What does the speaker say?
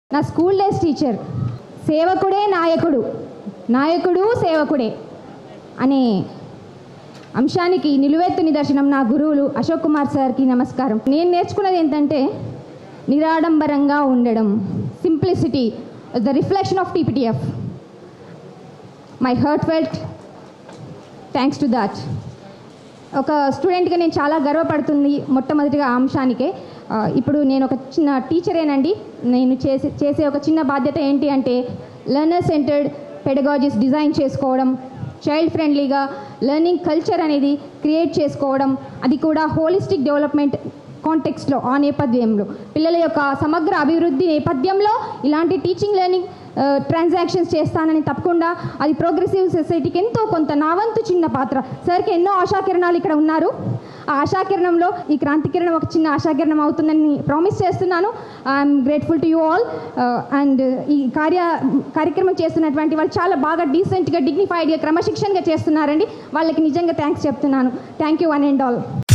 నా school days teacher సేవకుడే నాయకుడు నాయకుడు సేవకుడే అనే అంశానికి నిలువెత్తు నిదర్శనం నా గురువులు అశోక్ కుమార్ సార్కి నమస్కారం నేను నేర్చుకున్నది ఏంటంటే నిరాడంబరంగా ఉండడం simplicity the reflection of TPTF my heart felt thanks to that ఒక స్టూడెంట్గా నేను చాలా గర్వపడుతుంది మొట్టమొదటిగా ఆ అంశానికే ఆ, ఇప్పుడు నేను ఒక చిన్న టీచరేనండి నేను చేసే చేసే ఒక చిన్న బాధ్యత ఏంటి అంటే లెర్నర్ సెంటర్డ్ పెడగాజీస్ డిజైన్ చేసుకోవడం చైల్డ్ ఫ్రెండ్లీగా లెర్నింగ్ కల్చర్ అనేది క్రియేట్ చేసుకోవడం అది కూడా హోలిస్టిక్ డెవలప్మెంట్ కాంటెక్స్ట్లో ఆ నేపథ్యంలో పిల్లల యొక్క సమగ్ర అభివృద్ధి నేపథ్యంలో ఇలాంటి టీచింగ్ లెర్నింగ్ ట్రాన్సాక్షన్స్ చేస్తానని తప్పకుండా అది ప్రోగ్రెసివ్ సొసైటీకి ఎంతో కొంత నా వంతు చిన్న పాత్ర సార్కి ఎన్నో ఆశాకిరణాలు ఇక్కడ ఉన్నారు ఆ ఆశాకిరణంలో ఈ క్రాంతి కిరణం ఒక చిన్న ఆశాకిరణం అవుతుందని ప్రామిస్ చేస్తున్నాను I'm grateful to you all and ఈ కార్య కార్యక్రమం చేస్తున్నటువంటి వాళ్ళు చాలా బాగా డీసెంట్గా డిగ్నిఫైడ్గా క్రమశిక్షణగా చేస్తున్నారండి వాళ్ళకి నిజంగా థ్యాంక్స్ చెప్తున్నాను thank you one and all